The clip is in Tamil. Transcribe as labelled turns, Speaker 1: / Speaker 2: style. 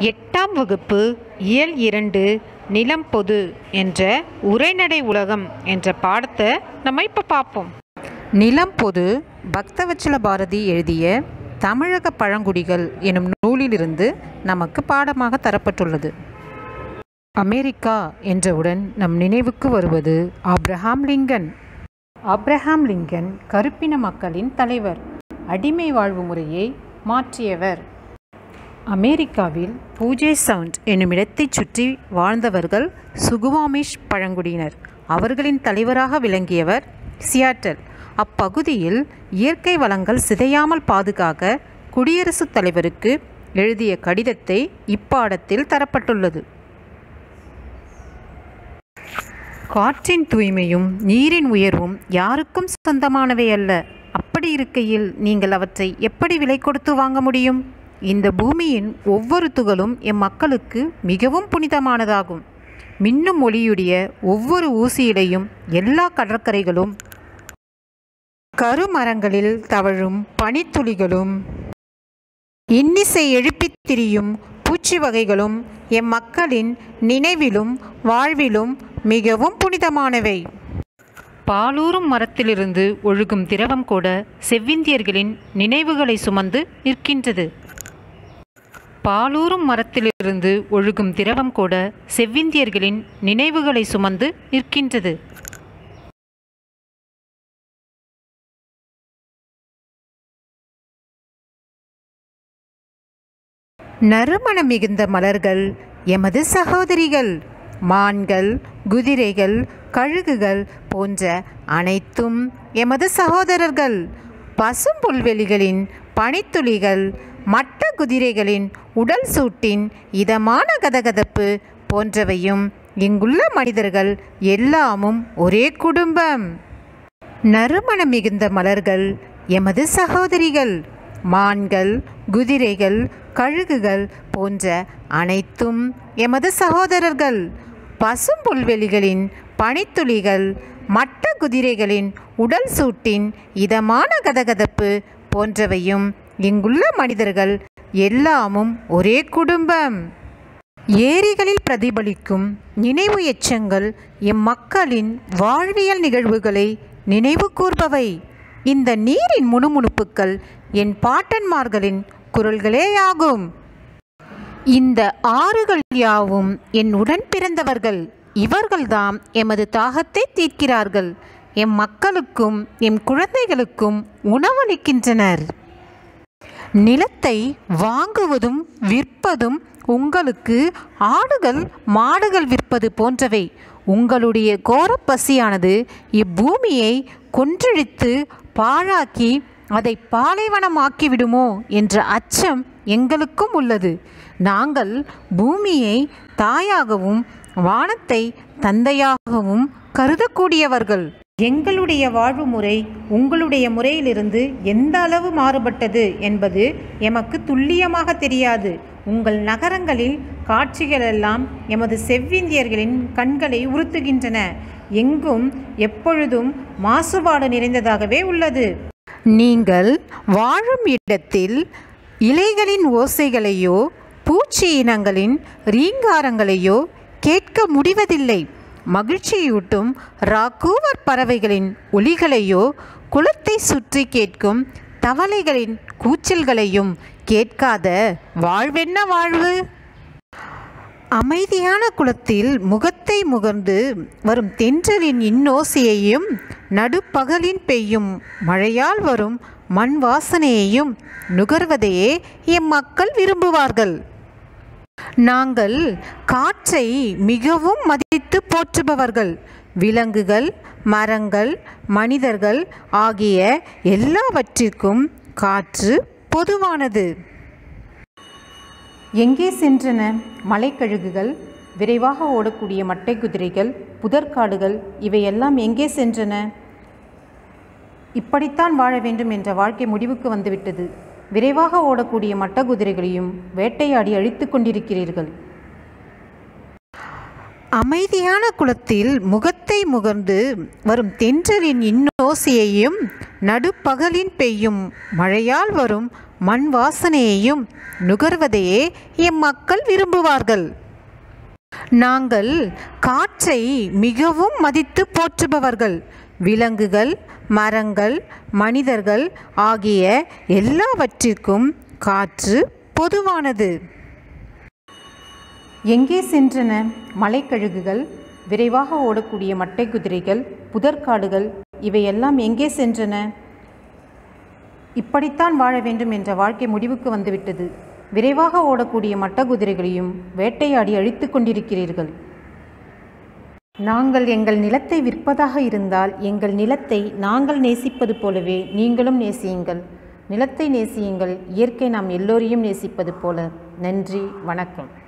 Speaker 1: எட்டாம் வகுப்பு இயல் இரண்டு நிலம் பொது என்ற உரைநடை உலகம் என்ற பாடத்தை நம்ம இப்போ பார்ப்போம் நிலம் பொது பக்தவச்சல பாரதி எழுதிய தமிழக பழங்குடிகள் எனும் நூலிலிருந்து நமக்கு பாடமாக தரப்பட்டுள்ளது அமெரிக்கா என்றவுடன் நம் நினைவுக்கு வருவது ஆப்ரஹாம் லிங்கன் ஆப்ரஹாம் லிங்கன் கருப்பின மக்களின் தலைவர் அடிமை வாழ்வு முறையை மாற்றியவர் அமெரிக்காவில் பூஜை சவுண்ட் என்னும் இடத்தைச் சுற்றி வாழ்ந்தவர்கள் சுகுவாமிஷ் பழங்குடியினர் அவர்களின் தலைவராக விளங்கியவர் சியாட்டல் அப்பகுதியில் இயற்கை வளங்கள் சிதையாமல் பாதுகாக்க குடியரசுத் தலைவருக்கு எழுதிய கடிதத்தை இப்பாடத்தில் தரப்பட்டுள்ளது காற்றின் தூய்மையும் நீரின் உயர்வும் யாருக்கும் சொந்தமானவை அல்ல அப்படி இருக்கையில் நீங்கள் அவற்றை எப்படி விலை கொடுத்து வாங்க முடியும் இந்த பூமியின் ஒவ்வொரு துகளும் எம் மக்களுக்கு மிகவும் புனிதமானதாகும் மின்னும் ஒளியுடைய ஒவ்வொரு ஊசியிலையும் எல்லா கடற்கரைகளும் கருமரங்களில் தவழும் பனித்துளிகளும் இன்னிசை எழுப்பித் திரியும் பூச்சி வகைகளும் எம் மக்களின் நினைவிலும் வாழ்விலும் மிகவும் புனிதமானவை பாலூரும் மரத்திலிருந்து ஒழுகும் திரவம் கூட செவ்விந்தியர்களின் நினைவுகளை சுமந்து நிற்கின்றது பாலூரும் மரத்திலிருந்து ஒழுகும் திரவம் கூட செவ்விந்தியர்களின் நினைவுகளை சுமந்து நிற்கின்றது நறுமணம் மிகுந்த மலர்கள் எமது சகோதரிகள் மான்கள் குதிரைகள் கழுகுகள் போன்ற அனைத்தும் எமது சகோதரர்கள் பசும்புல்வெளிகளின் பனித்துளிகள் மட்ட குதிரைகளின் உடல் சூட்டின் இதமான கதகதப்பு போன்றவையும் இங்குள்ள மனிதர்கள் எல்லாமும் ஒரே குடும்பம் நறுமணம் மிகுந்த மலர்கள் எமது சகோதரிகள் மான்கள் குதிரைகள் கழுகுகள் போன்ற அனைத்தும் எமது சகோதரர்கள் பசும்புல்வெளிகளின் பனித்துளிகள் மட்ட குதிரைகளின் உடல் சூட்டின் இதமான கதகதப்பு போன்றவையும் இங்குள்ள மனிதர்கள் எல்லாமும் ஒரே குடும்பம் ஏரிகளில் பிரதிபலிக்கும் நினைவு எச்சங்கள் எம்மக்களின் வாழ்வியல் நிகழ்வுகளை நினைவு கூர்பவை இந்த நீரின் முணுமுணுப்புக்கள் என் பாட்டன்மார்களின் குரல்களேயாகும் இந்த ஆறுகள் யாவும் என் உடன் பிறந்தவர்கள் இவர்கள்தாம் எமது தாகத்தை தீர்க்கிறார்கள் எம் மக்களுக்கும் எம் குழந்தைகளுக்கும் உணவளிக்கின்றனர் நிலத்தை வாங்குவதும் விற்பதும் உங்களுக்கு ஆடுகள் மாடுகள் விற்பது போன்றவை உங்களுடைய கோரப் பசியானது இப்பூமியை கொன்றழித்து பாழாக்கி அதை பாலைவனமாக்கிவிடுமோ என்ற அச்சம் எங்களுக்கும் உள்ளது நாங்கள் பூமியை தாயாகவும் வானத்தை தந்தையாகவும் கருதக்கூடியவர்கள் எங்களுடைய வாழ்வு முறை உங்களுடைய முறையிலிருந்து எந்த அளவு மாறுபட்டது என்பது எமக்கு துல்லியமாக தெரியாது உங்கள் நகரங்களில் காட்சிகளெல்லாம் எமது செவ்விந்தியர்களின் கண்களை உறுத்துகின்றன எங்கும் எப்பொழுதும் மாசுபாடு நிறைந்ததாகவே உள்ளது நீங்கள் வாழும் இடத்தில் இலைகளின் ஓசைகளையோ பூச்சி இனங்களின் ரீங்காரங்களையோ கேட்க முடிவதில்லை மகிழ்ச்சியூட்டும் ராக்கூவர் பறவைகளின் ஒலிகளையோ குளத்தை சுற்றி கேட்கும் தவளைகளின் கூச்சல்களையும் கேட்காத வாழ்வென்ன வாழ்வு அமைதியான குளத்தில் முகத்தை முகர்ந்து வரும் தென்றலின் இன்னோசையையும் நடுப்பகலின் பெய்யும் மழையால் வரும் மண் வாசனையையும் நுகர்வதையே எம்மக்கள் விரும்புவார்கள் நாங்கள் காற்றை மிகவும் மதித்து போற்றுபவர்கள் விலங்குகள் மரங்கள் மனிதர்கள் ஆகிய எல்லாவற்றிற்கும் காற்று பொதுவானது எங்கே சென்றன மலைக்கழுகுகள் விரைவாக ஓடக்கூடிய மட்டை குதிரைகள் புதற்காடுகள் இவையெல்லாம் எங்கே சென்றன இப்படித்தான் வாழ வேண்டும் என்ற வாழ்க்கை முடிவுக்கு வந்துவிட்டது விரைவாக ஓடக்கூடிய மட்ட குதிரைகளையும் வேட்டையாடி அழித்து கொண்டிருக்கிறீர்கள் அமைதியான குளத்தில் முகத்தை முகர்ந்து வரும் தென்றலின் இன்னோசையையும் நடுப்பகலின் பெய்யும் மழையால் வரும் மண் வாசனையையும் நுகர்வதையே எம்மக்கள் விரும்புவார்கள் நாங்கள் காற்றை மிகவும் மதித்து போற்றுபவர்கள் விலங்குகள் மரங்கள் மனிதர்கள் ஆகிய எல்லாவற்றிற்கும் காற்று பொதுவானது எங்கே சென்றன மலைக்கழுகுகள் விரைவாக ஓடக்கூடிய மட்டை குதிரைகள் புதற்காடுகள் இவையெல்லாம் எங்கே சென்றன இப்படித்தான் வாழ வேண்டும் என்ற வாழ்க்கை முடிவுக்கு வந்துவிட்டது விரைவாக ஓடக்கூடிய மட்ட குதிரைகளையும் வேட்டையாடி அழித்து கொண்டிருக்கிறீர்கள் நாங்கள் எங்கள் நிலத்தை விற்பதாக இருந்தால் எங்கள் நிலத்தை நாங்கள் நேசிப்பது போலவே நீங்களும் நேசியுங்கள் நிலத்தை நேசியுங்கள் இயற்கை நாம் எல்லோரையும் நேசிப்பது போல நன்றி வணக்கம்